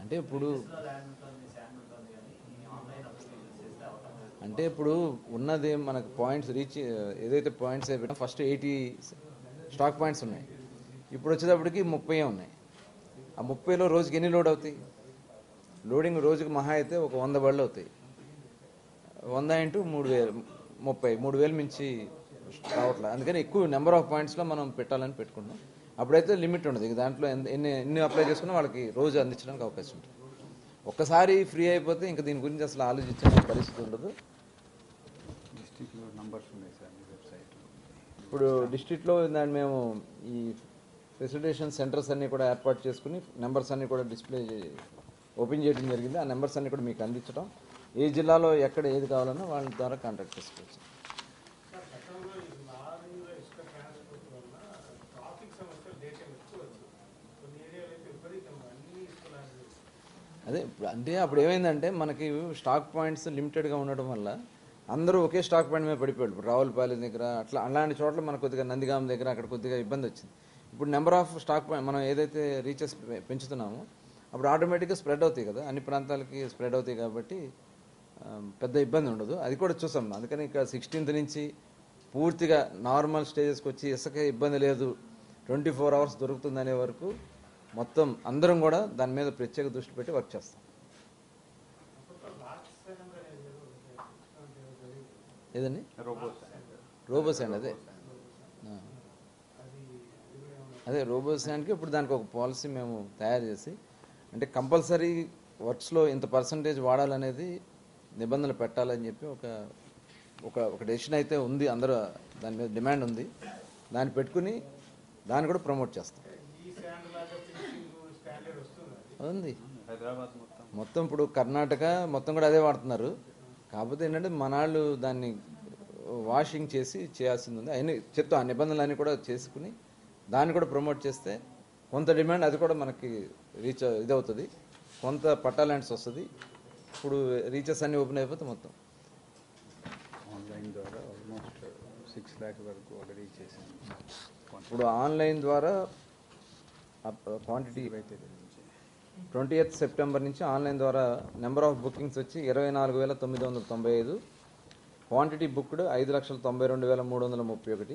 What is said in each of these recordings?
అంటే ఇప్పుడు లో ల్యాండ్ ఉంటుంది శాండ్ ఉంటుంది కానీ ఆన్లైన్ అప్లికేషన్ చేస్తే అవకాశం అంటే ఇప్పుడు ఉన్నది మనకు పాయింట్స్ రీచ్ ఏదైతే పాయింట్స్ అయిపోయినా ఫస్ట్ ఎయిటీ స్టాక్ పాయింట్స్ ఉన్నాయి ఇప్పుడు వచ్చేటప్పటికి ముప్పై ఉన్నాయి ఆ ముప్పైలో రోజుకి ఎన్ని లోడ్ అవుతాయి లోడింగ్ రోజుకి మహా అయితే ఒక వంద బళ్ళు అవుతాయి వంద ఇంటూ మూడు వేలు ముప్పై మూడు వేలు మించి రావట్లేదు అందుకని ఎక్కువ నెంబర్ ఆఫ్ పాయింట్స్లో మనం పెట్టాలని పెట్టుకున్నాం అప్పుడైతే లిమిట్ ఉండదు ఇక దాంట్లో ఎంత- ఎన్ని ఎన్ని అప్లై చేసుకున్నా వాళ్ళకి రోజు అందించడానికి అవకాశం ఉంటుంది ఒక్కసారి ఫ్రీ అయిపోతే ఇంకా దీని గురించి అసలు ఆలోచించే పరిస్థితి ఉండదు డిస్టిక్లో నంబర్స్ ఉన్నాయి సార్ మీ వెబ్సైట్లో ఇప్పుడు డిస్ట్రిక్ట్లో దాన్ని మేము ఈ ఫెసిలిటేషన్ సెంటర్స్ అన్ని కూడా ఏర్పాటు చేసుకుని నెంబర్స్ అన్ని కూడా డిస్ప్లే చే- ఓపెన్ చేయడం జరిగింది ఆ నెంబర్స్ అన్ని కూడా మీకు అందించడం ఏ జిల్లాలో ఎక్కడ ఏది కావాలన్నా వాళ్ళ ద్వారా కాంటాక్ట్ చేసుకోవచ్చు సార్ గతంలో ఈ లారీల ఇసుక ట్రాన్స్పోర్ట్ వల్ల ట్రాఫిక్ సమస్యలు దేశం ఎక్కువ వచ్చింది కొన్ని ఏరియాలో అయితే విపరీతంగా అన్ని ఇసుక లారీలు అదే ఇప్పుడు అంటే అప్పుడు ఏమైందంటే మనకి స్టాక్ పాయింట్స్ లిమిటెడ్గా ఉండడం వల్ల అందరూ ఒకే స్టాక్ పాయింట్ మీద పడిపోయాడు ఇప్పుడు రావులపాలెం దగ్గర అట్లా అలాంటి చోట్ల మనకు కొద్దిగా నందిగాం దగ్గర అక్కడ కొద్దిగా ఇబ్బంది వచ్చింది ఇప్పుడు నెంబర్ ఆఫ్ స్టాక్ పాయింట్ మనం ఏదైతే రీచెస్ పెంచుతున్నామో అప్పుడు ఆటోమేటిక్గా స్ప్రెడ్ అవుతాయి కదా అన్ని ప్రాంతాలకి స్ప్రెడ్ అవుతాయి కాబట్టి ఆ, పెద్ద ఇబ్బంది ఉండదు అది కూడా చూసాం అందుకని ఇక సిక్స్టీన్త్ నుంచి పూర్తిగా నార్మల్ స్టేజెస్కి వచ్చి ఇసుక ఇబ్బంది లేదు ట్వంటీ ఫోర్ అవర్స్ దొరుకుతుంది అనే వరకు మొత్తం అందరం కూడా దాని మీద ప్రత్యేక దృష్టి పెట్టి వర్క్ చేస్తాం అప్పట్లో లాస్ట్ సెకండ్ అనేది ఏదో ఒకటి ఇట్లాంటి జరిగింది. ఏదండి రోబోస్ రోబోస్ అండి అదే ఆ. అది ఇది ఏమన్నా అదే రోబోస్ అంటే ఇప్పుడు దానికి ఒక పాలసీ మేము తయారు చేసి అంటే కంపల్సరీ వర్క్స్లో ఇంత పర్సంటేజ్ వాడాలనేది నిబంధనలు పెట్టాలని చెప్పి ఒక ఒక ఒక డెసిషన్ అయితే ఉంది అందరూ దాని మీద డిమాండ్ ఉంది దాన్ని పెట్టుకుని దాన్ని కూడా ప్రమోట్ చేస్తాం ఈ శాండ్ లాగా ఫినిషింగ్ స్టాండర్డ్ వస్తుంది అది ఉంది హైదరాబాద్ మొత్తం మొత్తం ఇప్పుడు కర్ణాటక మొత్తం కూడా అదే వాడుతున్నారు కాకపోతే ఏంటంటే మనాళ్ళు దాన్ని వాషింగ్ చేసి చేయాల్సింది ఉంది అయినా చెప్తాం ఆ నిబంధనలన్నీ కూడా చేసుకుని దాన్ని కూడా ప్రమోట్ చేస్తే కొంత డిమాండ్ అది కూడా మనకి రీచ్ ఇదవుతుంది కొంత పట్టా ల్యాండ్స్ వస్తుంది ఇప్పుడు రీచెస్ అన్ని ఓపెన్ అయిపోతే మొత్తం ఆన్లైన్ ద్వారా ఆల్మోస్ట్ సిక్స్ ల్యాక్ వరకు ఆల్రెడీ చేశాను ఇప్పుడు ఆన్లైన్ ద్వారా క్వాంటిటీ అయితే నుంచి ట్వంటీ ఎయిత్ సెప్టెంబర్ నుంచి ఆన్లైన్ ద్వారా నెంబర్ ఆఫ్ బుకింగ్స్ వచ్చి ఇరవై నాలుగు వేల తొమ్మిది వందల తొంభై ఐదు క్వాంటిటీ బుక్డ్ ఐదు లక్షల తొంభై రెండు వేల మూడు వందల ముప్పై ఒకటి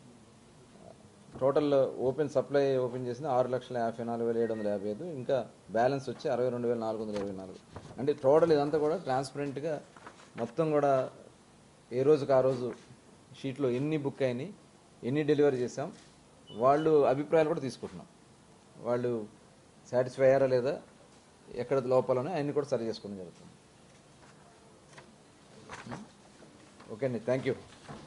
టోటల్ ఓపెన్ సప్లై ఓపెన్ చేసింది ఆరు లక్షల యాభై నాలుగు వేల ఏడు వందల యాభై ఐదు ఇంకా బ్యాలెన్స్ వచ్చి అరవై రెండు వేల నాలుగు వందల ఇరవై నాలుగు అంటే టోటల్ ఇదంతా కూడా ట్రాన్స్పరెంట్గా మొత్తం కూడా ఏ రోజుకి ఆ రోజు షీట్లో ఎన్ని బుక్ అయినాయి ఎన్ని డెలివరీ చేసాం వాళ్ళు అభిప్రాయాలు కూడా తీసుకుంటున్నాం వాళ్ళు సాటిస్ఫై అయ్యారా లేదా ఎక్కడ లోపాలనే అన్ని కూడా సరి చేసుకోవడం జరుగుతుంది ఓకే అండి థ్యాంక్ యూ